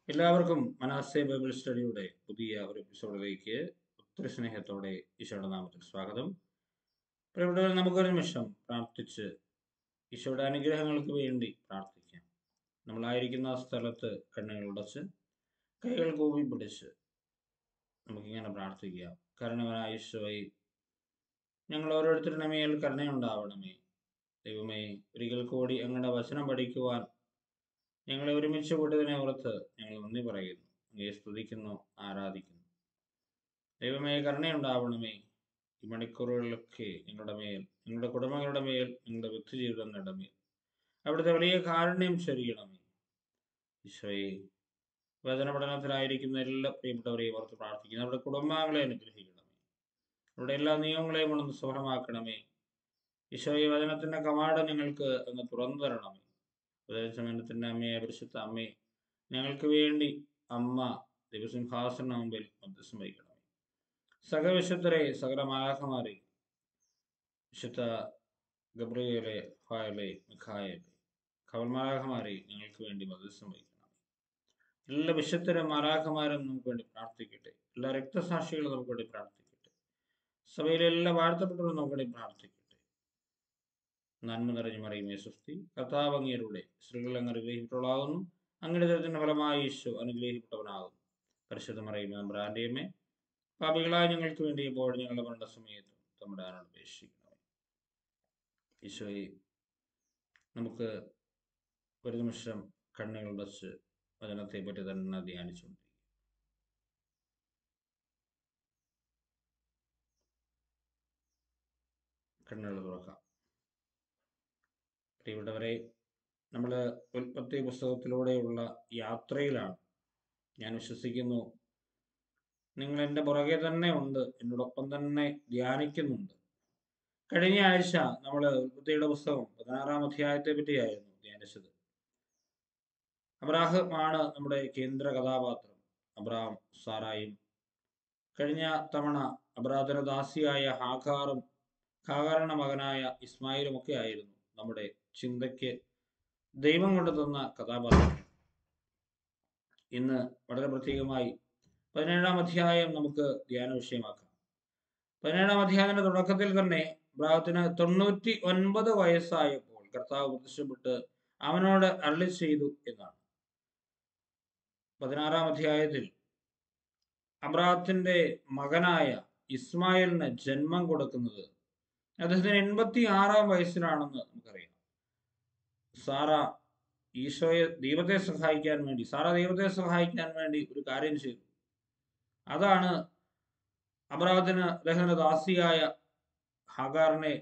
എല്ലാവർക്കും മനാസെ ബൈബിൾ സ്റ്റഡിയുടെ പുതിയ ഒരു എപ്പിസോഡിലേക്ക് ഒത്തിരി സ്നേഹത്തോടെ ഈശോയുടെ നാമത്തിൽ സ്വാഗതം പ്രിയപ്പെട്ടവർ നമുക്കൊരു നിമിഷം പ്രാർത്ഥിച്ച് ഈശോയുടെ അനുഗ്രഹങ്ങൾക്ക് വേണ്ടി പ്രാർത്ഥിക്കാം നമ്മളായിരിക്കുന്ന സ്ഥലത്ത് കണ്ണുകൾ ഉടച്ച് കൈകൾ കൂപ്പി പിടിച്ച് നമുക്കിങ്ങനെ പ്രാർത്ഥിക്കാം കരുണവനായ ഈശോയെ ഞങ്ങൾ ഓരോരുത്തരുടെ മേൽ കരുണയുണ്ടാവണമേ ദൈവമേ ഒരിക്കൽ കൂടി അങ്ങയുടെ വചനം പഠിക്കുവാൻ ഞങ്ങളെ ഒരുമിച്ച് കൂട്ടിയതിനെ ഓർത്ത് ഞങ്ങൾ നന്ദി പറയുന്നു അങ്ങയെ സ്തുതിക്കുന്നു ആരാധിക്കുന്നു ദൈവമേ കരുണയുണ്ടാവണമേ ഈ മണിക്കൂറുകളിലൊക്കെ ഞങ്ങളുടെ മേൽ ഞങ്ങളുടെ കുടുംബങ്ങളുടെ മേൽ ഞങ്ങളുടെ വ്യക്തി ജീവിതങ്ങളുടെ മേൽ അവിടുത്തെ വലിയ കാരുണ്യം ചൊരിയണമേ ഈശോയെ വചന പഠനത്തിലായിരിക്കുന്ന എല്ലാ പ്രിയപ്പെട്ടവരെയും ഓർത്ത് പ്രാർത്ഥിക്കുന്നു അവരുടെ കുടുംബാംഗങ്ങളെ അനുഗ്രഹിക്കണമേ അവരുടെ എല്ലാ നിയമങ്ങളെയും ഒന്ന് സുഖമാക്കണമേ ഈശോയെ വചനത്തിന്റെ കവാടം ഞങ്ങൾക്ക് അങ്ങ് തുറന്നു തരണമേ ഉദയസമയത്തിന്റെ അമ്മയെ പരിശുദ്ധ അമ്മയെ ഞങ്ങൾക്ക് വേണ്ടി അമ്മ ദിവസിംഹാസന മുമ്പിൽ മധ്യസ്ഥം വഹിക്കണമേ സകവിശുദ്ധരെ സകല മാലാഖമാരെ വിശുദ്ധ ഗബ്രിയേലെ ഫായലെ മിഖായലെ കവൽമാലാഖമാരെ ഞങ്ങൾക്ക് വേണ്ടി മധ്യസ്ഥം വഹിക്കണമേ എല്ലാ വിശുദ്ധരും മാലാഖമാരും നമുക്ക് വേണ്ടി പ്രാർത്ഥിക്കട്ടെ എല്ലാ രക്തസാക്ഷികളും നമുക്ക് വേണ്ടി പ്രാർത്ഥിക്കട്ടെ സഭയിലെ എല്ലാ വാഴ്ത്തപ്പെട്ടവരും നമുക്ക് വേണ്ടി പ്രാർത്ഥിക്കട്ടെ നന്മ നിറഞ്ഞു മറിയുമേ സുസ്തി കർത്താവ് അങ്ങേരുടെ സ്ത്രീകൾ അങ്ങ് അനുഗ്രഹിക്കപ്പെട്ടവളാകുന്നു അങ്ങയുടെ ദൈവത്തിന്റെ ഫലമായി ഈശോ അനുഗ്രഹിക്കപ്പെട്ടവനാകുന്നു പരിശുദ്ധ മറിയുമേ ബ്രാൻഡിയമ്മേ പാപികളായ ഞങ്ങൾക്ക് വേണ്ടി ഇപ്പോൾ ഞങ്ങളുടെ മരണ സമയത്തും നമ്മുടെ ആരോട് അപേക്ഷിക്കണമേ ഈശോയെ നമുക്ക് ഒരു നിമിഷം കണ്ണുകൾ വച്ച് വചനത്തെ പറ്റി തന്നെ ധ്യാനിച്ചുകൊണ്ടിരിക്കും കണ്ണുകൾ തുറക്കാം പ്രിയപ്പെട്ടവരെ നമ്മൾ ഉൽപ്പത്തി പുസ്തകത്തിലൂടെയുള്ള യാത്രയിലാണ് ഞാൻ വിശ്വസിക്കുന്നു നിങ്ങൾ എൻ്റെ പുറകെ തന്നെ ഉണ്ട് എന്നോടൊപ്പം തന്നെ ധ്യാനിക്കുന്നുണ്ട് കഴിഞ്ഞ ആഴ്ച നമ്മൾ ഉൽപ്പത്തിയുടെ പുസ്തകം പതിനാറാം അധ്യായത്തെ പറ്റിയായിരുന്നു ധ്യാനിച്ചത് അബ്രാഹം ആണ് നമ്മുടെ കേന്ദ്ര കഥാപാത്രം അബ്രാം സാറായും കഴിഞ്ഞ തവണ അബ്രാഹത്തിന് ദാസിയായ ഹാഖാറും ഹാഖാറിന്റെ മകനായ ഇസ്മായിലും ഒക്കെ ആയിരുന്നു നമ്മുടെ ചിന്തയ്ക്ക് ദൈവം കൊണ്ട് തന്ന കഥാപാത്രം ഇന്ന് വളരെ പ്രത്യേകമായി പതിനേഴാം അധ്യായം നമുക്ക് ധ്യാന വിഷയമാക്കാം പതിനേഴാം അധ്യായത്തിന്റെ തുടക്കത്തിൽ തന്നെ അബ്രാഹത്തിന് തൊണ്ണൂറ്റി ഒൻപത് വയസ്സായപ്പോൾ കർത്താവ് പ്രത്യക്ഷപ്പെട്ട് അവനോട് അരളി ചെയ്തു എന്നാണ് പതിനാറാം അധ്യായത്തിൽ അബ്രാഹത്തിന്റെ മകനായ ഇസ്മായിലിന് ജന്മം കൊടുക്കുന്നത് അദ്ദേഹത്തിന് എൺപത്തി ആറാം വയസ്സിലാണെന്ന് നമുക്കറിയാം സാറ ഈശോയെ ദൈവത്തെ സഹായിക്കാൻ വേണ്ടി സാറ ദൈവത്തെ സഹായിക്കാൻ വേണ്ടി ഒരു കാര്യം ചെയ്തു അതാണ് അബ്രാഹത്തിന് അദ്ദേഹത്തിന്റെ ദാസിയായ ഹഗാറിനെ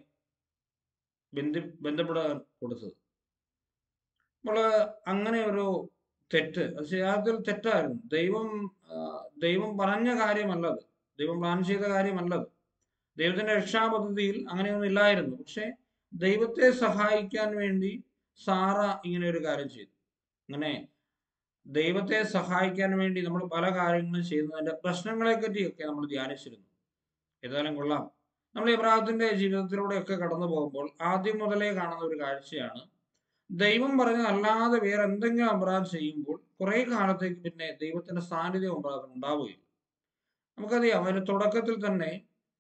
ബന്ധി ബന്ധപ്പെടാൻ കൊടുത്തത് അപ്പോൾ അങ്ങനെ ഒരു തെറ്റ് അത് യഥാർത്ഥത്തിൽ തെറ്റായിരുന്നു ദൈവം ദൈവം പറഞ്ഞ കാര്യമല്ലത് ദൈവം പ്ലാൻ ചെയ്ത കാര്യമല്ലത് ദൈവത്തിന്റെ രക്ഷാപദ്ധതിയിൽ അങ്ങനെയൊന്നും ഇല്ലായിരുന്നു പക്ഷെ ദൈവത്തെ സഹായിക്കാൻ വേണ്ടി സാറ ഇങ്ങനെ ഒരു കാര്യം ചെയ്തു അങ്ങനെ ദൈവത്തെ സഹായിക്കാൻ വേണ്ടി നമ്മൾ പല കാര്യങ്ങളും ചെയ്യുന്നതിന്റെ പ്രശ്നങ്ങളെ പറ്റിയൊക്കെ നമ്മൾ ധ്യാനിച്ചിരുന്നു ഏതായാലും കൊള്ളാം നമ്മൾ ഇബ്രാഹത്തിന്റെ ജീവിതത്തിലൂടെയൊക്കെ കടന്നു പോകുമ്പോൾ ആദ്യം മുതലേ കാണുന്ന ഒരു കാഴ്ചയാണ് ദൈവം പറഞ്ഞതല്ലാതെ വേറെ എന്തെങ്കിലും അബ്രാഹം ചെയ്യുമ്പോൾ കുറെ കാലത്തേക്ക് പിന്നെ ദൈവത്തിന്റെ സാന്നിധ്യം അബ്രാഹത്തിന് ഉണ്ടാവുകയില്ല നമുക്കറിയാം അതിന് തുടക്കത്തിൽ തന്നെ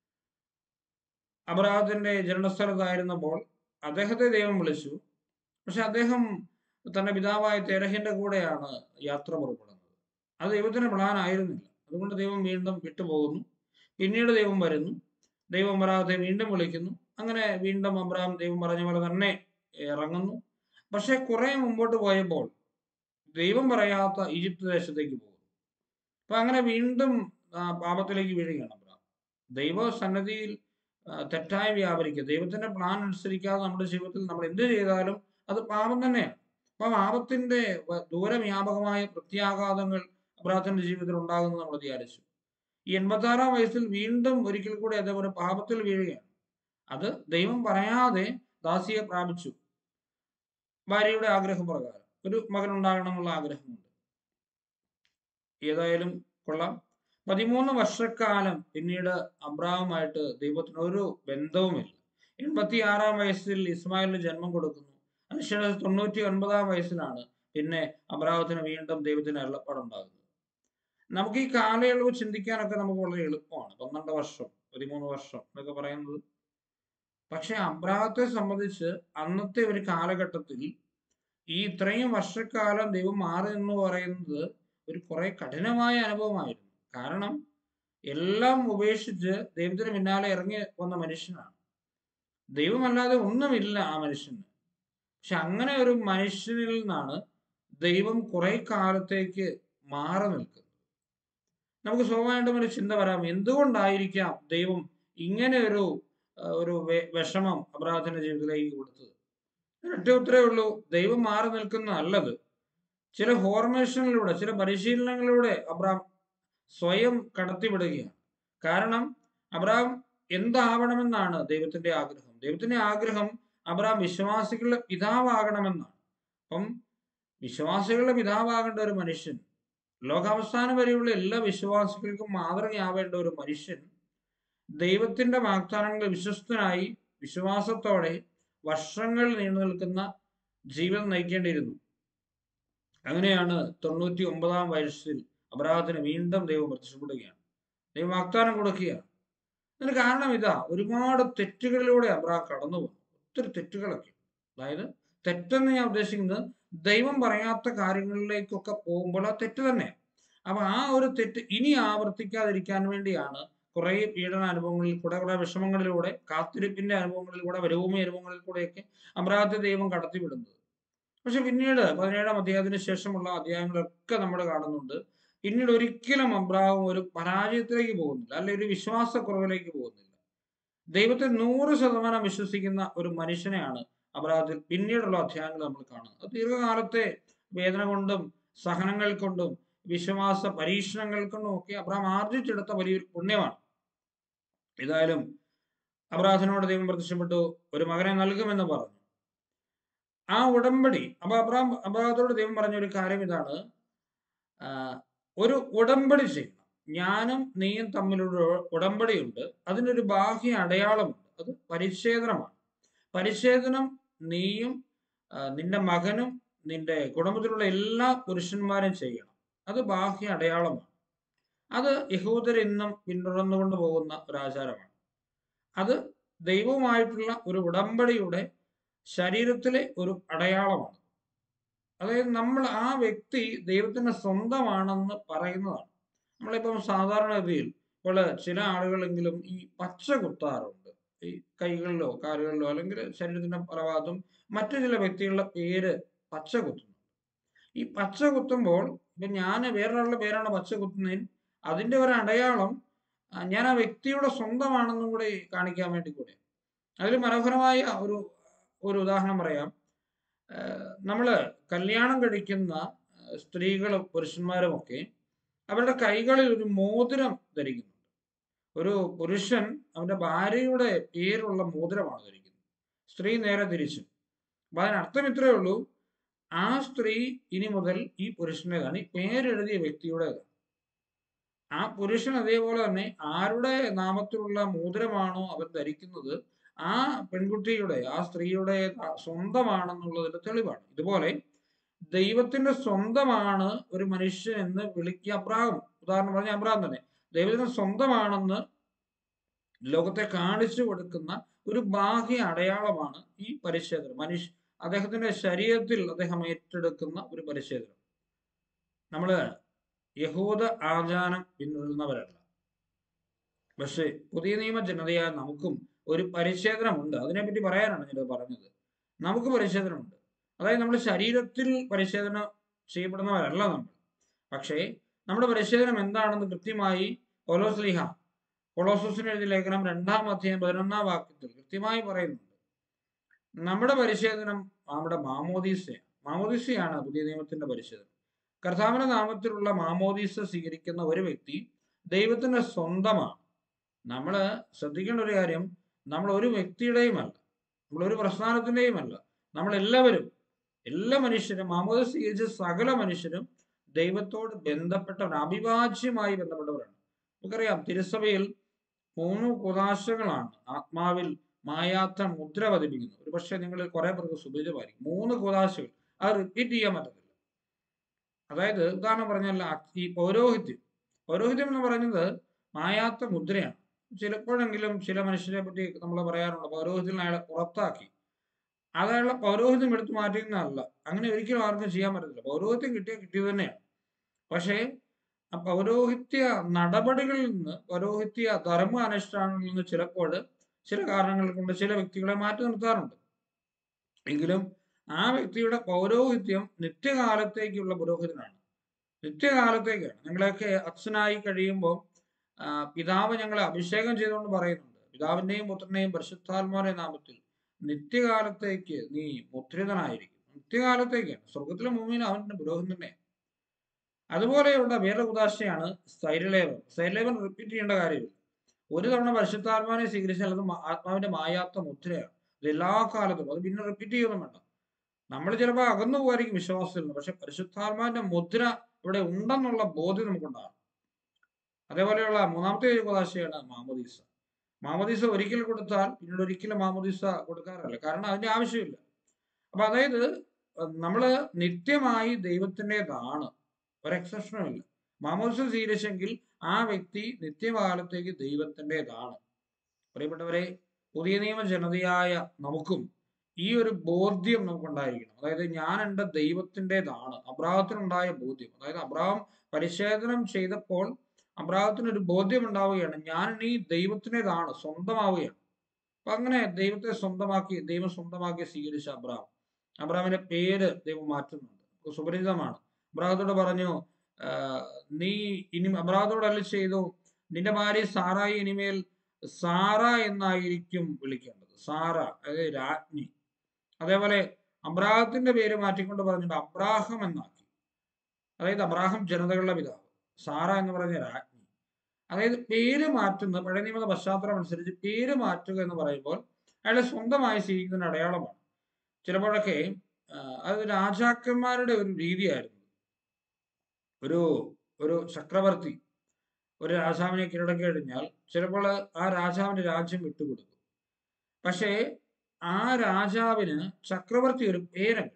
അബ്രാഹത്തിന്റെ ജനനസ്ഥലത്തായിരുന്നപ്പോൾ അദ്ദേഹത്തെ ദൈവം വിളിച്ചു പക്ഷെ അദ്ദേഹം തന്റെ പിതാവായ തെരഹിന്റെ കൂടെയാണ് യാത്ര പുറപ്പെടുന്നത് അത് ദൈവത്തിന്റെ പ്ലാൻ ആയിരുന്നില്ല അതുകൊണ്ട് ദൈവം വീണ്ടും വിട്ടുപോകുന്നു പിന്നീട് ദൈവം വരുന്നു ദൈവം അബ്രാഹത്തെ വീണ്ടും വിളിക്കുന്നു അങ്ങനെ വീണ്ടും അബ്രാഹം ദൈവം പറഞ്ഞ പോലെ തന്നെ ഇറങ്ങുന്നു പക്ഷെ കുറെ മുമ്പോട്ട് പോയപ്പോൾ ദൈവം പറയാത്ത ഈജിപ്ത് ദേശത്തേക്ക് പോകുന്നു അപ്പൊ അങ്ങനെ വീണ്ടും പാപത്തിലേക്ക് വീഴുകയാണ് അബ്രാഹം ദൈവ സന്നദ്ധിയിൽ തെറ്റായി വ്യാപരിക്കുക ദൈവത്തിന്റെ പ്ലാൻ അനുസരിക്കാതെ നമ്മുടെ ജീവിതത്തിൽ നമ്മൾ എന്ത് ചെയ്താലും അത് പാപം തന്നെയാണ് അപ്പൊ പാപത്തിന്റെ ദൂരവ്യാപകമായ പ്രത്യാഘാതങ്ങൾ അബ്രാഹത്തിന്റെ ജീവിതത്തിൽ ഉണ്ടാകുന്നത് നമ്മൾ ധ്യാനിച്ചു ഈ എൺപത്തി ആറാം വയസ്സിൽ വീണ്ടും ഒരിക്കൽ കൂടി അതേപോലെ പാപത്തിൽ വീഴുകയാണ് അത് ദൈവം പറയാതെ ദാസിയെ പ്രാപിച്ചു ഭാര്യയുടെ ആഗ്രഹം പ്രകാരം ഒരു മകൻ ഉണ്ടാകണം എന്നുള്ള ആഗ്രഹമുണ്ട് ഏതായാലും കൊള്ളാം പതിമൂന്ന് വർഷക്കാലം പിന്നീട് അബ്രാഹുമായിട്ട് ദൈവത്തിന് ഒരു ബന്ധവുമില്ല എൺപത്തി ആറാം വയസ്സിൽ ഇസ്മായിലിന് ജന്മം കൊടുക്കുന്നു അതിനുശേഷം തൊണ്ണൂറ്റി ഒൻപതാം വയസ്സിലാണ് പിന്നെ അബ്രാഹത്തിന് വീണ്ടും ദൈവത്തിന് അരുളപ്പാടുണ്ടാകുന്നത് നമുക്ക് ഈ കാലയളവ് ചിന്തിക്കാനൊക്കെ നമുക്ക് വളരെ എളുപ്പമാണ് പന്ത്രണ്ട് വർഷം പതിമൂന്ന് വർഷം എന്നൊക്കെ പറയുന്നത് പക്ഷെ അബ്രാഹത്തെ സംബന്ധിച്ച് അന്നത്തെ ഒരു കാലഘട്ടത്തിൽ ഈ ഇത്രയും വർഷക്കാലം ദൈവം മാറി എന്ന് പറയുന്നത് ഒരു കുറെ കഠിനമായ അനുഭവമായിരുന്നു കാരണം എല്ലാം ഉപേക്ഷിച്ച് ദൈവത്തിന് പിന്നാലെ ഇറങ്ങി വന്ന മനുഷ്യനാണ് ദൈവമല്ലാതെ ഒന്നുമില്ല ആ മനുഷ്യന് പക്ഷെ അങ്ങനെ ഒരു മനുഷ്യനിൽ നിന്നാണ് ദൈവം കുറെ കാലത്തേക്ക് മാറി നിൽക്കുന്നത് നമുക്ക് സ്വാഭാവികമായിട്ടും ഒരു ചിന്ത വരാം എന്തുകൊണ്ടായിരിക്കാം ദൈവം ഇങ്ങനെ ഒരു ആ, ഒരു വെ- വിഷമം അബ്രാഹത്തിന്റെ ജീവിതത്തിലേക്ക് കൊടുത്തത് ഒറ്റ ഉത്തരവേ ഉള്ളൂ ദൈവം മാറി നിൽക്കുന്ന നല്ലത് ചില ഫോർമേഷനിലൂടെ ചില പരിശീലനങ്ങളിലൂടെ അബ്രാം സ്വയം കടത്തിവിടുകയാണ് കാരണം അബ്രാം എന്താവണമെന്നാണ് ദൈവത്തിന്റെ ആഗ്രഹം ദൈവത്തിന്റെ ആഗ്രഹം അബ്രാം വിശ്വാസികളുടെ പിതാവാകണമെന്നാണ് അപ്പം വിശ്വാസികളുടെ പിതാവാകേണ്ട ഒരു മനുഷ്യൻ ലോകാവസാനം വരെയുള്ള എല്ലാ വിശ്വാസികൾക്കും മാതൃകയാവേണ്ട ഒരു മനുഷ്യൻ ദൈവത്തിന്റെ വാഗ്ദാനങ്ങളിൽ വിശ്വസ്തനായി വിശ്വാസത്തോടെ വർഷങ്ങൾ നീണ്ടു നിൽക്കുന്ന ജീവിതം നയിക്കേണ്ടിയിരുന്നു അങ്ങനെയാണ് തൊണ്ണൂറ്റി ഒമ്പതാം വയസ്സിൽ അബ്രാഹത്തിന് വീണ്ടും ദൈവം പ്രത്യക്ഷപ്പെടുകയാണ് ദൈവം വാഗ്ദാനം കൊടുക്കുകയാണ് അതിന് കാരണം ഇതാ ഒരുപാട് തെറ്റുകളിലൂടെ അബ്രാഹം കടന്നു പോകും ഒത്തിരി തെറ്റുകളൊക്കെ അതായത് തെറ്റെന്ന് ഞാൻ ഉദ്ദേശിക്കുന്നത് ദൈവം പറയാത്ത കാര്യങ്ങളിലേക്കൊക്കെ പോകുമ്പോൾ ആ തെറ്റ് തന്നെയാണ് അപ്പൊ ആ ഒരു തെറ്റ് ഇനി ആവർത്തിക്കാതിരിക്കാൻ വേണ്ടിയാണ് കുറെ പീഡന അനുഭവങ്ങളിൽ കൂടെ കുറെ വിഷമങ്ങളിലൂടെ കാത്തിരിപ്പിന്റെ അനുഭവങ്ങളിലൂടെ മരുഭൂമി അനുഭവങ്ങളിൽ കൂടെയൊക്കെ അബ്രാഹത്തെ ദൈവം കടത്തിവിടുന്നത് പക്ഷെ പിന്നീട് പതിനേഴാം അധ്യായത്തിന് ശേഷമുള്ള അധ്യായങ്ങളൊക്കെ നമ്മൾ കാണുന്നുണ്ട് പിന്നീട് ഒരിക്കലും അബ്രാഹം ഒരു പരാജയത്തിലേക്ക് പോകുന്നില്ല അല്ലെ ഒരു വിശ്വാസക്കുറവിലേക്ക് പോകുന്നില്ല ദൈവത്തെ നൂറ് ശതമാനം വിശ്വസിക്കുന്ന ഒരു മനുഷ്യനെയാണ് അബ്രാഹത്തിൽ പിന്നീടുള്ള അധ്യായങ്ങൾ നമ്മൾ കാണുന്നത് അത് ദീർഘകാലത്തെ വേദന കൊണ്ടും സഹനങ്ങൾ കൊണ്ടും വിശ്വാസ പരീക്ഷണങ്ങൾ കൊണ്ടും ഒക്കെ അബ്രാഹം ആർജിച്ചെടുത്ത വലിയൊരു പുണ്യമാണ് ഏതായാലും അബ്രാഹത്തിനോട് ദൈവം പ്രത്യക്ഷപ്പെട്ടു ഒരു മകനെ നൽകുമെന്ന് പറഞ്ഞു ആ ഉടമ്പടി അപ്പൊ അബ്രാം അബ്രാഹത്തോട് ദൈവം പറഞ്ഞ ഒരു കാര്യം ഇതാണ് ആ, ഒരു ഉടമ്പടി ചെയ്യണം ഞാനും നീയും തമ്മിലൊരു ഉടമ്പടിയുണ്ട് അതിനൊരു ബാഹ്യ അടയാളമുണ്ട് അത് പരിച്ഛേദനമാണ് പരിച്ഛേദനം നീയും ആ, നിന്റെ മകനും നിന്റെ കുടുംബത്തിലുള്ള എല്ലാ പുരുഷന്മാരും ചെയ്യണം അത് ബാഹ്യ അടയാളമാണ് അത് യഹൂദർ ഇന്നും പിന്തുടർന്നുകൊണ്ട് പോകുന്ന ഒരു ആചാരമാണ് അത് ദൈവവുമായിട്ടുള്ള ഒരു ഉടമ്പടിയുടെ ശരീരത്തിലെ ഒരു അടയാളമാണ് അതായത് നമ്മൾ ആ വ്യക്തി ദൈവത്തിന്റെ സ്വന്തമാണെന്ന് പറയുന്നതാണ് നമ്മളിപ്പം സാധാരണഗതിയിൽ ഇപ്പോൾ ചില ആളുകളെങ്കിലും ഈ പച്ച കുത്താറുണ്ട് ഈ കൈകളിലോ കാലുകളിലോ അല്ലെങ്കിൽ ശരീരത്തിന്റെ പല ഭാഗത്തും മറ്റു ചില വ്യക്തികളുടെ പേര് പച്ച കുത്തുന്നു ഈ പച്ച കുത്തുമ്പോൾ ഇപ്പൊ ഞാൻ വേറൊരാളുടെ പേരാണ് പച്ച കുത്തുന്നതിൽ അതിന്റെ ഒരു അടയാളം ആ, ഞാൻ ആ വ്യക്തിയുടെ സ്വന്തമാണെന്നും കൂടി കാണിക്കാൻ വേണ്ടി കൂടെ അതിൽ മനോഹരമായ ഒരു ഒരു ഉദാഹരണം പറയാം നമ്മൾ കല്യാണം കഴിക്കുന്ന ആ, സ്ത്രീകളും പുരുഷന്മാരും ഒക്കെ അവരുടെ കൈകളിൽ ഒരു മോതിരം ധരിക്കുന്നുണ്ട് ഒരു പുരുഷൻ അവന്റെ ഭാര്യയുടെ പേരുള്ള മോതിരമാണ് ധരിക്കുന്നത് സ്ത്രീ നേരെ തിരിച്ചു അപ്പൊ അതിനർത്ഥം ഇത്രയേ ഉള്ളൂ ആ സ്ത്രീ ഇനി മുതൽ ഈ പുരുഷൻ്റെതാണ് ഈ പേരെഴുതിയ വ്യക്തിയുടേതാണ് ആ പുരുഷൻ അതേപോലെ തന്നെ ആരുടെ നാമത്തിലുള്ള മോതിരമാണോ അവൻ ധരിക്കുന്നത് ആ പെൺകുട്ടിയുടെ ആ സ്ത്രീയുടെ സ്വന്തമാണെന്നുള്ളതിന്റെ തെളിവാണ് ഇതുപോലെ ദൈവത്തിന്റെ സ്വന്തമാണ് ഒരു മനുഷ്യൻ എന്ന് വിളിക്കുക അബ്രാഹം ഉദാഹരണം പറഞ്ഞ അബ്രാഹം തന്നെ ദൈവത്തിന്റെ സ്വന്തമാണെന്ന് ലോകത്തെ കാണിച്ചു കൊടുക്കുന്ന ഒരു ബാഹ്യ അടയാളമാണ് ഈ പരിച്ഛേദനം മനുഷ്യ അദ്ദേഹത്തിന്റെ ശരീരത്തിൽ അദ്ദേഹം ഏറ്റെടുക്കുന്ന ഒരു പരിച്ഛേദനം നമ്മള് യഹൂദ ആചാരം പിന്തുടരുന്നവരല്ല പക്ഷേ പുതിയ നിയമ ജനതയായ നമുക്കും ഒരു പരിച്ഛേദനമുണ്ട് അതിനെപ്പറ്റി പറയാനാണ് ഞാൻ പറഞ്ഞത് നമുക്ക് പരിച്ഛേദനമുണ്ട് അതായത് നമ്മുടെ ശരീരത്തിൽ പരിച്ഛേദന ചെയ്യപ്പെടുന്നവരല്ല നമ്മൾ പക്ഷേ നമ്മുടെ പരിച്ഛേദനം എന്താണെന്ന് കൃത്യമായി കൊലോസ്ലിഹ കൊളോസോസിന് എഴുതിയ ലേഖനം രണ്ടാം അധ്യായം പതിനൊന്നാം വാക്യത്തിൽ കൃത്യമായി പറയുന്നുണ്ട് നമ്മുടെ പരിച്ഛേദനം നമ്മുടെ മാമോദീസയാണ് മാമോദീസയാണ് പുതിയ നിയമത്തിന്റെ പരിച്ഛേദനം കർത്താവിന്റെ നാമത്തിലുള്ള മാമോദീസ സ്വീകരിക്കുന്ന ഒരു വ്യക്തി ദൈവത്തിന്റെ സ്വന്തമാണ് നമ്മൾ ശ്രദ്ധിക്കേണ്ട ഒരു കാര്യം നമ്മൾ ഒരു വ്യക്തിയുടെയും അല്ല നമ്മൾ ഒരു പ്രസ്ഥാനത്തിന്റെയും അല്ല നമ്മൾ എല്ലാവരും എല്ലാ മനുഷ്യരും മാമോദ സ്വീകരിച്ച സകല മനുഷ്യരും ദൈവത്തോട് ബന്ധപ്പെട്ടവർ അവിഭാജ്യമായി ബന്ധപ്പെട്ടവരാണ് നമുക്കറിയാം തിരുസഭയിൽ മൂന്ന് കുതാശകളാണ് ആത്മാവിൽ മായാത്ത മുദ്ര പതിപ്പിക്കുന്നത് ഒരു പക്ഷേ നിങ്ങൾ കുറെ പേർക്ക് സുപരിചിതമായിരിക്കും മൂന്ന് കുതാശകൾ അത് റിപ്പീറ്റ് ചെയ്യാൻ പറ്റത്തില്ല അതായത് ഉദാഹരണം പറഞ്ഞാൽ ആ- ഈ പൗരോഹിത്യം പൗരോഹിത്യം എന്ന് പറയുന്നത് മായാത്ത മുദ്രയാണ് ചിലപ്പോഴെങ്കിലും ചില മനുഷ്യരെ പറ്റി നമ്മൾ പറയാറുണ്ട് പൗരോഹിത്യത്തിൽ അയാളെ പുറത്താക്കി അത് അയാളുടെ പൗരോഹിത്യം എടുത്തു മാറ്റുന്നതല്ല അങ്ങനെ ഒരിക്കലും ആർക്കും ചെയ്യാൻ പറ്റത്തില്ല പൗരോഹിത്യം കിട്ടിയ കിട്ടിയത് തന്നെയാണ് പക്ഷേ ആ പൗരോഹിത്യ നടപടികളിൽ നിന്ന് പൗരോഹിത്യ ധർമ്മ അനുഷ്ഠാനങ്ങളിൽ നിന്ന് ചിലപ്പോൾ ചില കാരണങ്ങൾ കൊണ്ട് ചില വ്യക്തികളെ മാറ്റി നിർത്താറുണ്ട് എങ്കിലും ആ വ്യക്തിയുടെ പൗരോഹിത്യം നിത്യകാലത്തേക്കുള്ള പുരോഹിതനാണ് നിത്യകാലത്തേക്കാണ് ഞങ്ങളെയൊക്കെ അച്ഛനായി കഴിയുമ്പോൾ ആ, പിതാവ് ഞങ്ങളെ അഭിഷേകം ചെയ്തുകൊണ്ട് പറയുന്നുണ്ട് പിതാവിന്റെയും പുത്രന്റെയും പരിശുദ്ധാത്മാവിന്റെ നാമത്തിൽ നിത്യകാലത്തേക്ക് നീ മുദ്രിതനായിരിക്കും നിത്യകാലത്തേക്കാണ് സ്വർഗത്തിലും ഭൂമിയിലും അവന്റെ പുരോഹിതൻ തന്നെ അതുപോലെയുള്ള വേറെ ഉദാശയാണ് സ്ഥൈര്യലേപം സ്ഥൈര്യലേപം റിപ്പീറ്റ് ചെയ്യേണ്ട കാര്യമില്ല ഒരു തവണ പരിശുദ്ധാത്മാവിനെ സ്വീകരിച്ചാൽ അത് മാ- ആത്മാവിന്റെ മായാത്ത മുദ്രയാണ് ഇത് എല്ലാ കാലത്തും അത് പിന്നെ റിപ്പീറ്റ് ചെയ്യൊന്നും വേണ്ട നമ്മൾ ചിലപ്പോൾ അകന്നു പോകായിരിക്കും വിശ്വാസത്തിൽ നിന്ന് പക്ഷെ പരിശുദ്ധാത്മാവിന്റെ മുദ്ര ഇവിടെ ഉണ്ടെന്നുള്ള ബോധ്യം നമുക്കുണ്ടാകും അതേപോലെയുള്ള മൂന്നാമത്തെ ഒരു ഉദാശയാണ് മാമോദീസ മാമോദീസ ഒരിക്കൽ കൊടുത്താൽ പിന്നീട് ഒരിക്കലും മാമോദീസ കൊടുക്കാറില്ല കാരണം അതിന്റെ ആവശ്യമില്ല അപ്പൊ അതായത് അഹ് നമ്മള് നിത്യമായി ദൈവത്തിൻ്റെതാണ് ഒരു എക്സെപ്ഷനും ഇല്ല മാമോദിസ സ്വീകരിച്ചെങ്കിൽ ആ വ്യക്തി നിത്യകാലത്തേക്ക് ദൈവത്തിൻ്റെതാണ് പ്രിയപ്പെട്ടവരെ പുതിയ നിയമ ജനതയായ നമുക്കും ഈ ഒരു ബോധ്യം നമുക്കുണ്ടായിരിക്കണം അതായത് ഞാൻ എൻ്റെ ദൈവത്തിൻ്റെതാണ് അബ്രാഹത്തിനുണ്ടായ ബോധ്യം അതായത് അബ്രാഹം പരിശോധനം ചെയ്തപ്പോൾ അബ്രാഹത്തിന് ഒരു ബോധ്യം ഉണ്ടാവുകയാണ് ഞാൻ ഈ ദൈവത്തിൻ്റെതാണ് സ്വന്തമാവുകയാണ് അപ്പൊ അങ്ങനെ ദൈവത്തെ സ്വന്തമാക്കി ദൈവം സ്വന്തമാക്കി സ്വീകരിച്ച അബ്രാഹം അബ്രാമിന്റെ പേര് ദൈവം മാറ്റുന്നുണ്ട് അപ്പൊ സുപരിചിതമാണ് അബ്രാഹത്തോട് പറഞ്ഞു ആ, നീ ഇനി അബ്രാഹത്തോട് അല്ല ചെയ്തു നിന്റെ ഭാര്യ സാറായി ഇനിമേൽ സാറ എന്നായിരിക്കും വിളിക്കേണ്ടത് സാറ അതായത് രാജ്ഞി അതേപോലെ അബ്രാഹത്തിന്റെ പേര് മാറ്റിക്കൊണ്ട് പറഞ്ഞിട്ട് അബ്രാഹം എന്നാക്കി അതായത് അബ്രാഹം ജനതകളുടെ പിതാവ് സാറ എന്ന് പറഞ്ഞ രാജ്ഞി അതായത് പേര് മാറ്റുന്ന പഴയ നിയമ പശ്ചാത്തലം അനുസരിച്ച് പേര് മാറ്റുക എന്ന് പറയുമ്പോൾ അയാളെ സ്വന്തമായി സ്വീകരിക്കുന്ന അടയാളമാണ് ചിലപ്പോഴൊക്കെ ആ, അത് രാജാക്കന്മാരുടെ ഒരു രീതിയായിരുന്നു ഒരു ഒരു ചക്രവർത്തി ഒരു രാജാവിനെ കീഴടക്കി കഴിഞ്ഞാൽ ചിലപ്പോൾ ആ രാജാവിന്റെ രാജ്യം വിട്ടുകൊടുക്കും പക്ഷേ ആ രാജാവിന് ചക്രവർത്തി ഒരു പേരുണ്ട്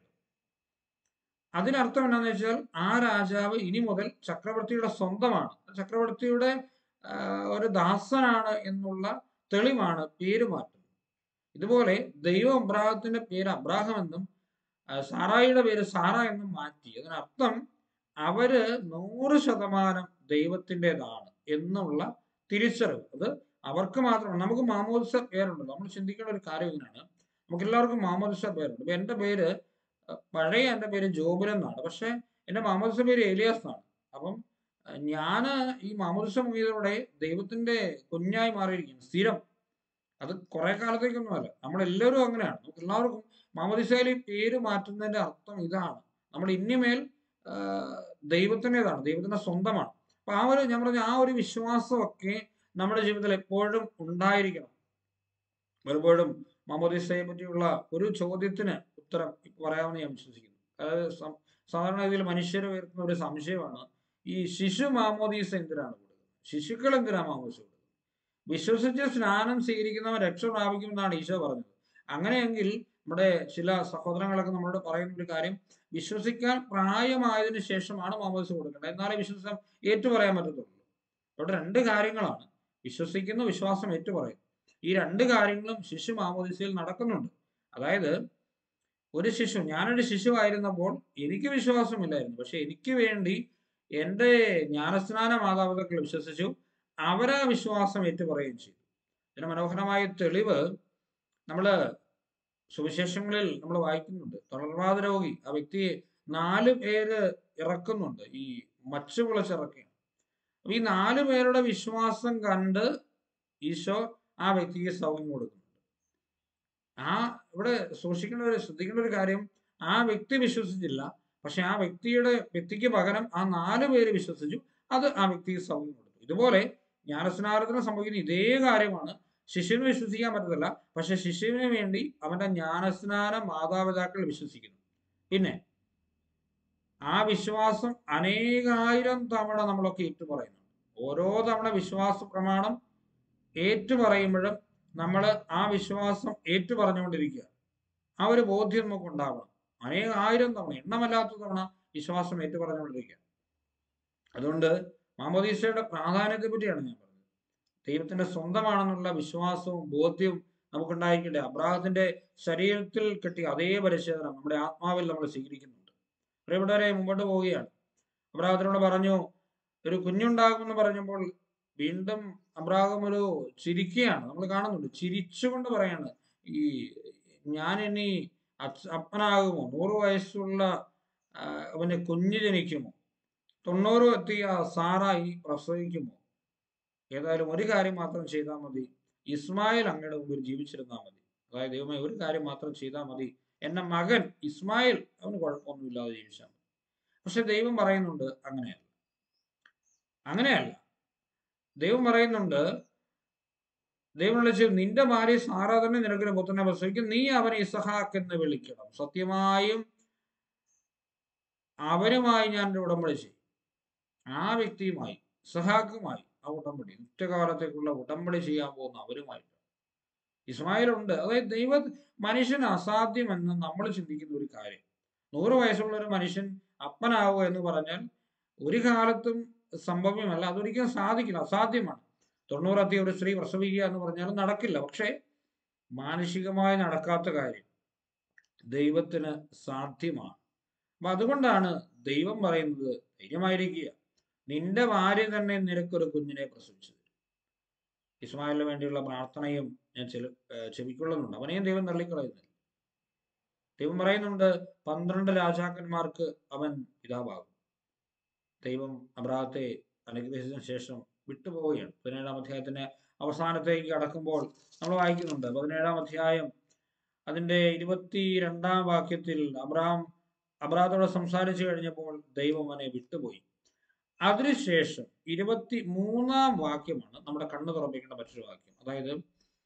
അതിനർത്ഥം എന്താണെന്ന് വെച്ചാൽ ആ രാജാവ് ഇനി മുതൽ ചക്രവർത്തിയുടെ സ്വന്തമാണ് ചക്രവർത്തിയുടെ ആ, ഒരു ദാസനാണ് എന്നുള്ള തെളിവാണ് പേര് മാറ്റുന്നത് ഇതുപോലെ ദൈവം അബ്രാഹത്തിന്റെ പേര് അബ്രാഹം എന്നും ആ, സാറായിയുടെ പേര് സാറ എന്നും മാറ്റി അതിനർത്ഥം അവര് നൂറ് ശതമാനം ദൈവത്തിൻ്റെതാണ് എന്നുള്ള തിരിച്ചറിവ് അത് അവർക്ക് മാത്രമാണ് നമുക്ക് മാമോദിസ പേരുണ്ട് നമ്മൾ ചിന്തിക്കേണ്ട ഒരു കാര്യം ഇങ്ങനെയാണ് നമുക്ക് എല്ലാവർക്കും മാമോദിസ പേരുണ്ട് ഇപ്പൊ എന്റെ പേര് അഹ് പഴയ എന്റെ പേര് ജോബിൻ എന്നാണ് പക്ഷെ എന്റെ മാമോദിസ പേര് ഏലിയാസ് എന്നാണ് അപ്പം അഹ് ഞാന് ഈ മാമോദിസ മുഖിയതോടെ ദൈവത്തിന്റെ കുഞ്ഞായി മാറിയിരിക്കുന്നു സ്ഥിരം അത് കുറെ കാലത്തേക്കൊന്നുമല്ല നമ്മളെല്ലാവരും അങ്ങനെയാണ് നമുക്ക് എല്ലാവർക്കും മാമോദിസയിൽ ഈ പേര് മാറ്റുന്നതിന്റെ അർത്ഥം ഇതാണ് നമ്മൾ ഇനിമേൽ ആഹ് ദൈവത്തിൻ്റെതാണ് ദൈവത്തിന്റെ സ്വന്തമാണ് അപ്പൊ ആ ഒരു ഞാൻ പറഞ്ഞ ആ ഒരു വിശ്വാസമൊക്കെ നമ്മുടെ ജീവിതത്തിൽ എപ്പോഴും ഉണ്ടായിരിക്കണം പലപ്പോഴും മാമോദിസയെ പറ്റിയുള്ള ഒരു ചോദ്യത്തിന് ഉത്തരം ഇപ്പൊ പറയാമെന്ന് ഞാൻ വിശ്വസിക്കുന്നു അതായത് സം- സാധാരണ രീതിയിൽ മനുഷ്യർ ഉയർത്തുന്ന ഒരു സംശയമാണ് ഈ ശിശു മാമോദീസ എന്തിനാണ് കൊടുക്കുന്നത് ശിശുക്കൾ എന്തിനാണ് മാമോദിസ കൊടുക്കുന്നത് വിശ്വസിച്ച് സ്നാനം സ്വീകരിക്കുന്നവൻ രക്ഷ പ്രാപിക്കുമെന്നാണ് ഈശോ പറഞ്ഞത് അങ്ങനെയെങ്കിൽ നമ്മുടെ ചില സഹോദരങ്ങളൊക്കെ നമ്മളോട് പറയുന്ന ഒരു കാര്യം വിശ്വസിക്കാൻ പ്രായമായതിനു ശേഷമാണ് മാമോദിസ കൊടുക്കേണ്ടത് എന്നാലേ വിശ്വാസം ഏറ്റുപറയാൻ പറ്റത്തുള്ളൂ ഇവിടെ രണ്ട് കാര്യങ്ങളാണ് വിശ്വസിക്കുന്ന വിശ്വാസം ഏറ്റുപറയും ഈ രണ്ട് കാര്യങ്ങളും ശിശു മാമോദിസയിൽ നടക്കുന്നുണ്ട് അതായത് ഒരു ശിശു ഞാനൊരു ശിശു ആയിരുന്നപ്പോൾ എനിക്ക് വിശ്വാസമില്ലായിരുന്നു പക്ഷെ എനിക്ക് വേണ്ടി എൻ്റെ ജ്ഞാനസ്നാന മാതാപിതാക്കൾ വിശ്വസിച്ചു അവരാ വിശ്വാസം ഏറ്റുപറയുകയും ചെയ്തു ഇതിന് മനോഹരമായ തെളിവ് നമ്മള് സുവിശേഷങ്ങളിൽ നമ്മൾ വായിക്കുന്നുണ്ട് തളർവാദ രോഗി ആ വ്യക്തിയെ നാല് പേര് ഇറക്കുന്നുണ്ട് ഈ മച്ചു പൊളിച്ചിറക്കുകയാണ് അപ്പൊ ഈ നാല് പേരുടെ വിശ്വാസം കണ്ട് ഈശോ ആ വ്യക്തിക്ക് സൗഖ്യം കൊടുക്കുന്നുണ്ട് ആ ഇവിടെ സൂക്ഷിക്കേണ്ട ഒരു ശ്രദ്ധിക്കേണ്ട ഒരു കാര്യം ആ വ്യക്തി വിശ്വസിച്ചില്ല പക്ഷെ ആ വ്യക്തിയുടെ വ്യക്തിക്ക് പകരം ആ നാല് പേര് വിശ്വസിച്ചു അത് ആ വ്യക്തിക്ക് സൗഖ്യം കൊടുത്തു ഇതുപോലെ ജ്ഞാനസ്നാനത്തിന് സംഭവിക്കുന്ന ഇതേ കാര്യമാണ് ശിശുവിന് വിശ്വസിക്കാൻ പറ്റത്തില്ല പക്ഷെ ശിശുവിന് വേണ്ടി അവന്റെ ജ്ഞാനസ്നാന മാതാപിതാക്കൾ വിശ്വസിക്കുന്നു പിന്നെ ആ വിശ്വാസം അനേകായിരം തവണ നമ്മളൊക്കെ ഏറ്റുപറയുന്നുണ്ട് ഓരോ തവണ വിശ്വാസ പ്രമാണം ഏറ്റുപറയുമ്പോഴും നമ്മൾ ആ വിശ്വാസം ഏറ്റുപറഞ്ഞുകൊണ്ടിരിക്കുക ആ ഒരു ബോധ്യം നമുക്ക് ഉണ്ടാവണം അനേകായിരം തവണ എണ്ണമല്ലാത്ത തവണ വിശ്വാസം ഏറ്റുപറഞ്ഞുകൊണ്ടിരിക്കുക അതുകൊണ്ട് മാമോദീസയുടെ പ്രാധാന്യത്തെ പറ്റിയാണ് ഞാൻ പറഞ്ഞത് ദൈവത്തിന്റെ സ്വന്തമാണെന്നുള്ള വിശ്വാസവും ബോധ്യവും നമുക്കുണ്ടായിരിക്കട്ടെ അബ്രാഹത്തിന്റെ ശരീരത്തിൽ കിട്ടിയ അതേ പരിശോധന നമ്മുടെ ആത്മാവിൽ നമ്മൾ സ്വീകരിക്കുന്നുണ്ട് പ്രിയപ്പെട്ടവരെ മുമ്പോട്ട് പോവുകയാണ് അബ്രാഹത്തിനോട് പറഞ്ഞു ഒരു കുഞ്ഞുണ്ടാകുമെന്ന് പറഞ്ഞപ്പോൾ വീണ്ടും അബ്രാഹം ഒരു ചിരിക്കുകയാണ് നമ്മൾ കാണുന്നുണ്ട് ചിരിച്ചുകൊണ്ട് പറയാണ് ഈ ഞാൻ ഇനി അച്ഛ- അപ്പനാകുമോ നൂറ് വയസ്സുള്ള ആ, അവന് കുഞ്ഞ് ജനിക്കുമോ തൊണ്ണൂറ് എത്തിയ സാറായി പ്രസവിക്കുമോ ഏതായാലും ഒരു കാര്യം മാത്രം ചെയ്താൽ മതി ഇസ്മായിൽ അങ്ങയുടെ മുമ്പിൽ ജീവിച്ചിരുന്നാൽ മതി അതായത് ദൈവമേ ഒരു കാര്യം മാത്രം ചെയ്താൽ മതി എന്റെ മകൻ ഇസ്മായിൽ അവന് കുഴപ്പമൊന്നുമില്ലാതെ ജീവിച്ചാൽ മതി പക്ഷെ ദൈവം പറയുന്നുണ്ട് അങ്ങനെയല്ല അങ്ങനെയല്ല ദൈവം പറയുന്നുണ്ട് ദൈവം വിളിച്ച് നിന്റെ ഭാര്യ സാറ തന്നെ നിനക്കൊരു പുത്രനെ പ്രസവിക്കും നീ അവനെ ഇസഹാക്ക് എന്ന് വിളിക്കണം സത്യമായും അവരുമായി ഞാൻ ഒരു ഉടമ്പടി ചെയ്യും ആ വ്യക്തിയുമായി ഇസഹാക്കുമായി ആ ഉടമ്പടി നിത്യകാലത്തേക്കുള്ള ഉടമ്പടി ചെയ്യാൻ പോകുന്ന അവരുമായിട്ട് ഇസ്മായിലുണ്ട് അതായത് ദൈവ മനുഷ്യന് അസാധ്യമെന്ന് നമ്മൾ ചിന്തിക്കുന്ന ഒരു കാര്യം നൂറ് വയസ്സുള്ള ഒരു മനുഷ്യൻ അപ്പനാവുക എന്ന് പറഞ്ഞാൽ ഒരു കാലത്തും സംഭവ്യമല്ല അതൊരിക്കലും സാധിക്കില്ല അസാധ്യമാണ് തൊണ്ണൂറെത്തിയ ഒരു സ്ത്രീ പ്രസവിക്കുക എന്ന് പറഞ്ഞാൽ നടക്കില്ല പക്ഷേ മാനസികമായി നടക്കാത്ത കാര്യം ദൈവത്തിന് സാധ്യമാണ് അപ്പൊ അതുകൊണ്ടാണ് ദൈവം പറയുന്നത് ധൈര്യമായിരിക്കുക നിന്റെ ഭാര്യ തന്നെ നിനക്കൊരു കുഞ്ഞിനെ പ്രസവിച്ചത് ഇസ്മായിലിന് വേണ്ടിയുള്ള പ്രാർത്ഥനയും ഞാൻ ചെലു ഏർ ചെവിക്കൊള്ളുന്നുണ്ട് അവനെയും ദൈവം തള്ളിക്കളയുന്നില്ല ദൈവം പറയുന്നുണ്ട് പന്ത്രണ്ട് രാജാക്കന്മാർക്ക് അവൻ പിതാവാകും ദൈവം അബ്രാഹത്തെ അനുഗ്രഹിച്ചതിന് ശേഷം വിട്ടുപോവുകയാണ് പതിനേഴാം അധ്യായത്തിന്റെ അവസാനത്തേക്ക് കടക്കുമ്പോൾ നമ്മൾ വായിക്കുന്നുണ്ട് പതിനേഴാം അധ്യായം അതിന്റെ ഇരുപത്തി രണ്ടാം വാക്യത്തിൽ അബ്രഹാം അബ്രാഹത്തോട് സംസാരിച്ചു കഴിഞ്ഞപ്പോൾ ദൈവം അവനെ വിട്ടുപോയി അതിനുശേഷം ഇരുപത്തി മൂന്നാം വാക്യമാണ് നമ്മുടെ കണ്ണ് തുറപ്പിക്കേണ്ട മറ്റൊരു വാക്യം അതായത്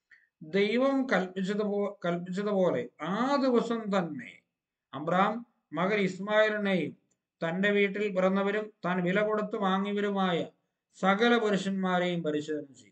ദൈവം കൽപ്പിച്ചതുപോ കൽപ്പിച്ചതുപോലെ ആ ദിവസം തന്നെ അബ്രാം മകൻ ഇസ്മായിലിനെയും തന്റെ വീട്ടിൽ പിറന്നവരും താൻ വില കൊടുത്ത് വാങ്ങിയവരുമായ സകല പുരുഷന്മാരെയും പരിശോധന ചെയ്തു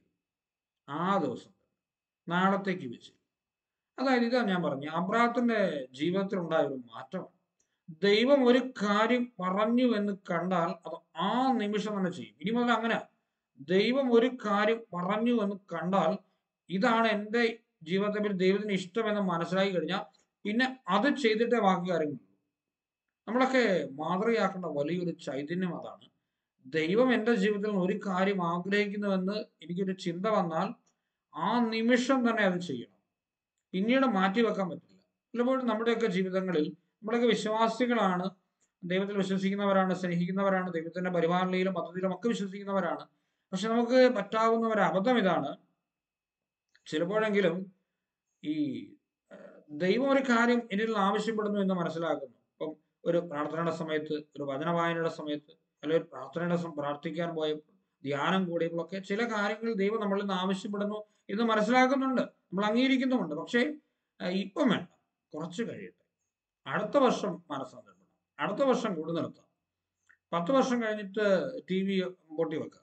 ആ ദിവസം നാളത്തേക്ക് വെച്ച് അതായത് ഇതാ ഞാൻ പറഞ്ഞു അബ്രാഹത്തിന്റെ ജീവിതത്തിൽ ഉണ്ടായ ഒരു മാറ്റമാണ് ദൈവം ഒരു കാര്യം പറഞ്ഞു എന്ന് കണ്ടാൽ അത് ആ നിമിഷം തന്നെ ചെയ്യും ഇനി മുതൽ അങ്ങനെ ദൈവം ഒരു കാര്യം പറഞ്ഞു എന്ന് കണ്ടാൽ ഇതാണ് എൻ്റെ ജീവിതത്തെ പറ്റി ദൈവത്തിന് ഇഷ്ടമെന്ന് മനസ്സിലാക്കി കഴിഞ്ഞാൽ പിന്നെ അത് ചെയ്തിട്ടേ ബാക്കി കാര്യങ്ങളുള്ളൂ നമ്മളൊക്കെ മാതൃകയാക്കേണ്ട വലിയൊരു ചൈതന്യം അതാണ് ദൈവം എൻ്റെ ജീവിതത്തിൽ ഒരു കാര്യം ആഗ്രഹിക്കുന്നുവെന്ന് എനിക്കൊരു ചിന്ത വന്നാൽ ആ നിമിഷം തന്നെ അത് ചെയ്യണം പിന്നീട് മാറ്റി വെക്കാൻ പറ്റില്ല പലപ്പോഴും നമ്മുടെയൊക്കെ ജീവിതങ്ങളിൽ നമ്മളൊക്കെ വിശ്വാസികളാണ് ദൈവത്തിൽ വിശ്വസിക്കുന്നവരാണ് സ്നേഹിക്കുന്നവരാണ് ദൈവത്തിന്റെ പരിപാലനയിലും പദ്ധതിയിലും ഒക്കെ വിശ്വസിക്കുന്നവരാണ് പക്ഷെ നമുക്ക് പറ്റാവുന്ന ഒരു അബദ്ധം ഇതാണ് ചിലപ്പോഴെങ്കിലും ഈ ഏഹ്, ദൈവം ഒരു കാര്യം എന്നിൽ നിന്ന് ആവശ്യപ്പെടുന്നു എന്ന് മനസ്സിലാക്കുന്നു ഇപ്പം ഒരു പ്രാർത്ഥനയുടെ സമയത്ത് ഒരു വചന വായനയുടെ സമയത്ത് അല്ലെങ്കിൽ ഒരു പ്രാർത്ഥനയുടെ സം- പ്രാർത്ഥിക്കാൻ പോയപ്പോൾ ധ്യാനം കൂടിയപ്പോഴൊക്കെ ചില കാര്യങ്ങൾ ദൈവം നമ്മളിൽ നിന്ന് ആവശ്യപ്പെടുന്നു എന്ന് മനസ്സിലാക്കുന്നുണ്ട് നമ്മൾ അംഗീകരിക്കുന്നുമുണ്ട് പക്ഷേ ഏഹ്, ഇപ്പം വേണ്ട കുറച്ച് കഴിയട്ടെ അടുത്ത വർഷം മനസ്സാന്തരപ്പെടാം അടുത്ത വർഷം കൂടി നിർത്താം പത്ത് വർഷം കഴിഞ്ഞിട്ട് ടി വി പൊട്ടി വെക്കാം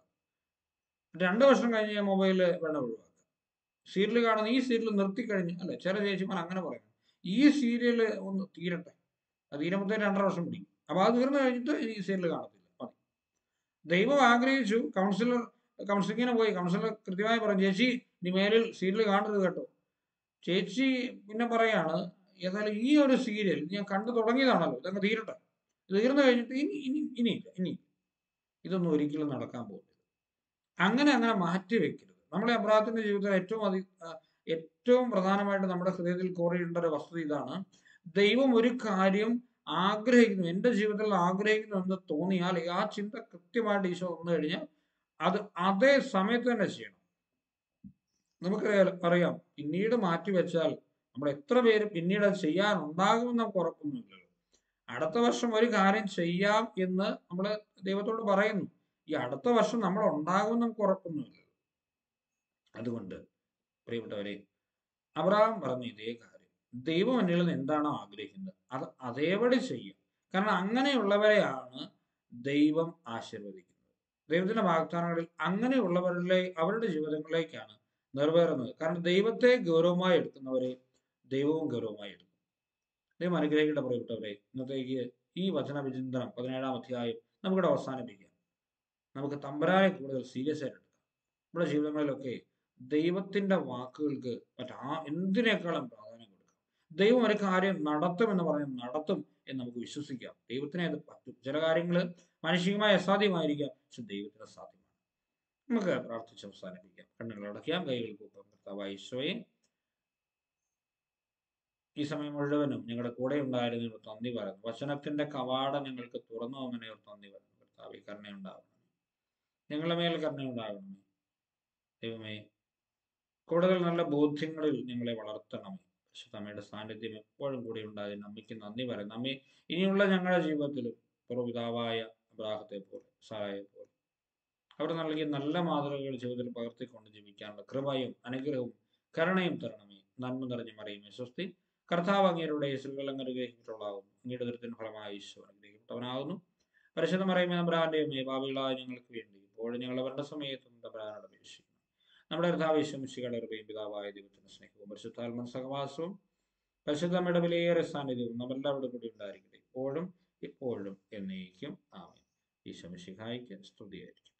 രണ്ട് വർഷം കഴിഞ്ഞ് മൊബൈല് വേണം ഒഴിവാക്കാം സീരിയൽ കാണുന്ന ഈ സീരിയൽ നിർത്തി കഴിഞ്ഞ് അല്ലെ ചില ചേച്ചിമാർ അങ്ങനെ പറയും ഈ സീരിയൽ ഒന്ന് തീരട്ടെ അത് തീരുമ്പോഴത്തേ രണ്ടര വർഷം പിടിക്കും അപ്പൊ അത് തീർന്നു കഴിഞ്ഞിട്ട് ഈ സീരിയൽ കാണത്തില്ല മതി ദൈവം ആഗ്രഹിച്ചു കൗൺസിലർ കൗൺസിലിങ്ങിന് പോയി കൗൺസിലർ കൃത്യമായി പറഞ്ഞു ചേച്ചി ഇനി മേലിൽ സീരിയൽ കാണരുത് കേട്ടോ ചേച്ചി പിന്നെ പറയാണ് ഏതായാലും ഈ ഒരു സീരിയൽ ഞാൻ കണ്ടു തുടങ്ങിയതാണല്ലോ ഇതങ്ങ് തീരട്ടെ ഇത് തീർന്നു കഴിഞ്ഞിട്ട് ഇനി ഇനി ഇനിയില്ല ഇനി ഇതൊന്നും ഒരിക്കലും നടക്കാൻ പോകുന്നില്ല അങ്ങനെ അങ്ങനെ മാറ്റി വെക്കരുത് നമ്മുടെ അബ്രാഹത്തിന്റെ ജീവിതത്തിൽ ഏറ്റവും അധി ആ, ഏറ്റവും പ്രധാനമായിട്ട് നമ്മുടെ ഹൃദയത്തിൽ കോറിയിടേണ്ട ഒരു വസ്തുത ഇതാണ് ദൈവം ഒരു കാര്യം ആഗ്രഹിക്കുന്നു എൻ്റെ ജീവിതത്തിൽ ആഗ്രഹിക്കുന്നു എന്ന് തോന്നിയാൽ ആ ചിന്ത കൃത്യമായിട്ട് ഈശോ വന്നു കഴിഞ്ഞാൽ അത് അതേ സമയത്ത് തന്നെ ചെയ്യണം നമുക്കറിയാം അറിയാം പിന്നീട് മാറ്റി വെച്ചാൽ നമ്മൾ എത്ര പേര് പിന്നീട് അത് ചെയ്യാനുണ്ടാകുമെന്ന് നമുക്ക് ഉറപ്പൊന്നുമില്ലല്ലോ അടുത്ത വർഷം ഒരു കാര്യം ചെയ്യാം എന്ന് നമ്മൾ ദൈവത്തോട് പറയുന്നു ഈ അടുത്ത വർഷം നമ്മൾ ഉണ്ടാകുമെന്ന് നമുക്ക് ഉറപ്പൊന്നുമില്ല അതുകൊണ്ട് പ്രിയപ്പെട്ടവരെ അബ്രഹാം പറഞ്ഞ ഇതേ കാര്യം ദൈവം എന്നിൽ നിന്ന് എന്താണോ ആഗ്രഹിക്കുന്നത് അത് അതേപടി ചെയ്യും കാരണം അങ്ങനെയുള്ളവരെയാണ് ദൈവം ആശീർവദിക്കുന്നത് ദൈവത്തിന്റെ വാഗ്ദാനങ്ങളിൽ അങ്ങനെയുള്ളവരിലെ അവരുടെ ജീവിതങ്ങളിലേക്കാണ് നിറവേറുന്നത് കാരണം ദൈവത്തെ ഗൗരവമായി എടുക്കുന്നവരെ ദൈവവും ഗൗരവമായി എടുക്കും ദൈവം അനുഗ്രഹിക്കട്ടെ പ്രിയപ്പെട്ടവരെ ഇന്നത്തേക്ക് ഈ വചന വിചിന്തനം പതിനേഴാം അധ്യായം നമുക്കിവിടെ അവസാനിപ്പിക്കാം നമുക്ക് തമ്പരാനെ കൂടുതൽ സീരിയസ് ആയിട്ട് എടുക്കാം നമ്മുടെ ജീവിതങ്ങളിലൊക്കെ ദൈവത്തിന്റെ വാക്കുകൾക്ക് മറ്റാ എന്തിനേക്കാളും പ്രാധാന്യം കൊടുക്കാം ദൈവം ഒരു കാര്യം നടത്തുമെന്ന് പറഞ്ഞ് നടത്തും എന്ന് നമുക്ക് വിശ്വസിക്കാം ദൈവത്തിനെ അത് പറ്റും ചില കാര്യങ്ങൾ മാനുഷികമായി അസാധ്യമായിരിക്കാം പക്ഷെ ദൈവത്തിന് സാധ്യമാണ് നമുക്ക് പ്രാർത്ഥിച്ച് അവസാനിപ്പിക്കാം കണ്ണുകൾ അടയ്ക്കാം കൈകൾ കൂപ്പാം കർത്താവായ ഈശോയെ ഈ സമയം മുഴുവനും ഞങ്ങളുടെ കൂടെ ഉണ്ടായിരുന്നതിന് നന്ദി പറയുന്നു വചനത്തിന്റെ കവാടം ഞങ്ങൾക്ക് തുറന്നു അങ്ങനെ നന്ദി പറയുന്നു കർത്താവെ കരുണയുണ്ടാവണമേ ഞങ്ങളുടെ മേൽ കരുണയുണ്ടാകണമേ ദൈവമേ കൂടുതൽ നല്ല ബോധ്യങ്ങളിൽ ഞങ്ങളെ വളർത്തണമേ പരിശുദ്ധമ്മയുടെ സാന്നിധ്യം എപ്പോഴും കൂടി ഉണ്ടായതിന് അമ്മയ്ക്ക് നന്ദി പറയുന്നു അമ്മേ ഇനിയുള്ള ഞങ്ങളുടെ ജീവിതത്തിലും പൂർവ്വപിതാവായ അബ്രാഹത്തെ പോലെ സാറായെ പോലെ അവർ നൽകിയ നല്ല മാതൃകകൾ ജീവിതത്തിൽ പകർത്തിക്കൊണ്ട് ജീവിക്കാനുള്ള കൃപയും അനുഗ്രഹവും കരുണയും തരണമേ നന്മ നിറഞ്ഞു മറിയുമേ സ്വസ്തി കർത്താവ് അങ്ങേരുടെ യേശുകൾ അങ്ങ് അനുഗ്രഹിക്കപ്പെട്ടുള്ളാകുന്നു അങ്ങയുടെ ദുരിതത്തിന് ഫലമായി ഈശോ അനുഗ്രഹിക്കപ്പെട്ടവനാകുന്നു പരിശുദ്ധ മറിയുമേ നമ്പ്രാന്റെയും ഭാവികളായ ഞങ്ങൾക്ക് വേണ്ടി ഇപ്പോഴും ഞങ്ങൾ അവരുടെ സമയത്തും തമ്പ്രാനോട് അപേക്ഷിക്കുന്നു നമ്മുടെ കർത്താവേശംശികളുടെ കൃപയും പിതാവായ ദൈവത്തിന്റെ സ്നേഹവും പരിശുദ്ധാത്മൻ സഹവാസവും പരിശുദ്ധമ്മയുടെ വിലയേറെ സാന്നിധ്യവും നമ്മളെല്ലാവരുടെ കൂടി ഉണ്ടായിരിക്കട്ടെ ഇപ്പോഴും ഇപ്പോഴും എന്നേക്കും ആമേ ഈശോ മിശിഹായിക്ക് സ്തുതിയായിരിക്കും